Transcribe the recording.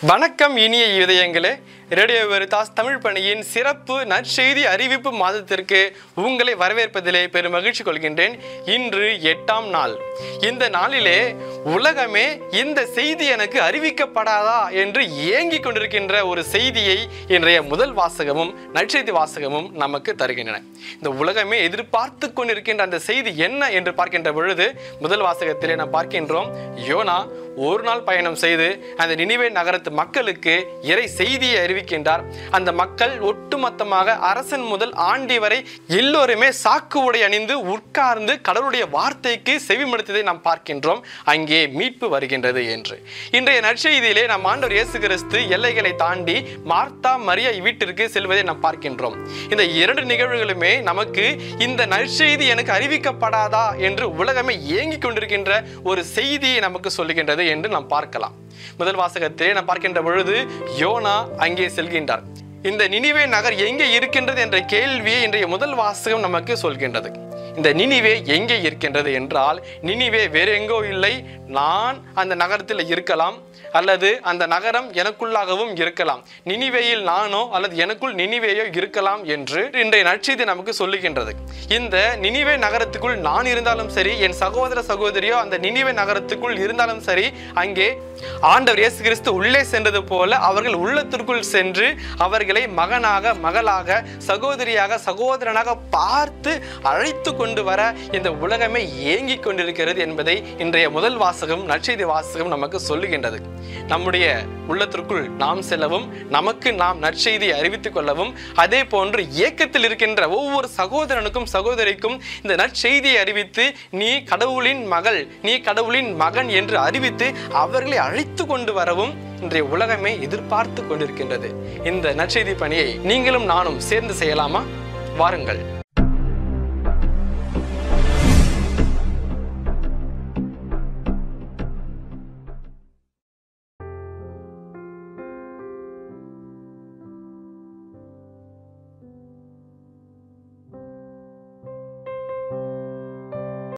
வணக்கம் இனிய இதயங்களே ரேடியோ வெரிதாஸ் தமிழ் பணியின் சிறப்பு நற்செய்தி அறிவிப்பு மாதத்திற்கு உங்களை வரவேற்பதிலே பெரும் மகிழ்ச்சி கொள்கின்றேன் இன்று எட்டாம் நாள் இந்த நாளிலே உலகமே இந்த செய்தி எனக்கு அறிவிக்கப்படாதா என்று ஏங்கிக் கொண்டிருக்கின்ற ஒரு செய்தியை இன்றைய முதல் வாசகமும் நற்செய்தி வாசகமும் நமக்கு தருகின்றன இந்த உலகமே எதிர்பார்த்து கொண்டிருக்கின்ற அந்த செய்தி என்ன என்று பார்க்கின்ற பொழுது முதல் வாசகத்திலே நாம் பார்க்கின்றோம் யோனா ஒரு நாள் பயணம் செய்து அந்த நினிவே நகரத்து மக்களுக்கு இறை செய்தியை அறிவிக்கின்றார் அந்த மக்கள் ஒட்டுமொத்தமாக அரசன் முதல் ஆண்டி வரை எல்லோருமே சாக்கு உடை அணிந்து உட்கார்ந்து கடவுளுடைய வார்த்தைக்கு செவிமடுத்ததை நாம் பார்க்கின்றோம் அங்கே மீட்பு வருகின்றது என்று இன்றைய நற்செய்தியிலே நம் ஆண்டவர் இயேசு கிறிஸ்து எல்லைகளை தாண்டி மார்த்தா மரியா வீட்டிற்கு செல்வதை நாம் பார்க்கின்றோம் இந்த இரண்டு நிகழ்வுகளுமே நமக்கு இந்த நற்செய்தி எனக்கு அறிவிக்கப்படாதா என்று உலகமே ஏங்கிக் கொண்டிருக்கின்ற ஒரு செய்தியை நமக்கு சொல்லுகின்றது என்று நாம் பார்க்கலாம் முதல் வாசகத்திலே நாம் பார்க்கின்ற பொழுது யோனா அங்கே செல்கின்றார் இந்த நினிவே நகர் எங்கே இருக்கின்றது என்ற கேள்வியை இன்றைய முதல் வாசகம் நமக்கு சொல்கின்றது இந்த நினிவே எங்கே இருக்கின்றது என்றால் நினிவே வேறு எங்கோ இல்லை நான் அந்த நகரத்தில் இருக்கலாம் அல்லது அந்த நகரம் எனக்குள்ளாகவும் இருக்கலாம் நினிவேயில் நானோ அல்லது எனக்குள் நினிவேயோ இருக்கலாம் என்று இன்றைய நற்செய்தி நமக்கு சொல்லுகின்றது இந்த நினிவே நகரத்துக்குள் நான் இருந்தாலும் சரி என் சகோதர சகோதரியோ அந்த நினிவே நகரத்துக்குள் இருந்தாலும் சரி அங்கே ஆண்டவர் இயேசு கிறிஸ்து உள்ளே சென்றது போல அவர்கள் உள்ளத்திற்குள் சென்று அவர்களை மகனாக மகளாக சகோதரியாக சகோதரனாக பார்த்து அழைத்து கொண்டு வர இந்த உலகமே ஏங்கிக் கொண்டிருக்கிறது என்பதை இன்றைய முதல் வாசகம் நற்செய்தி வாசகம் நமக்கு சொல்லுகின்றது நம்முடைய உள்ளத்திற்குள் நாம் செல்லவும் நமக்கு நாம் நற்செய்தியை அறிவித்துக் கொள்ளவும் அதே போன்று இயக்கத்தில் இருக்கின்ற ஒவ்வொரு சகோதரனுக்கும் சகோதரிக்கும் இந்த நற்செய்தியை அறிவித்து நீ கடவுளின் மகள் நீ கடவுளின் மகன் என்று அறிவித்து அவர்களை அழைத்து கொண்டு வரவும் இன்றைய உலகமே எதிர்பார்த்து கொண்டிருக்கின்றது இந்த நற்செய்தி பணியை நீங்களும் நானும் சேர்ந்து செய்யலாமா வாருங்கள்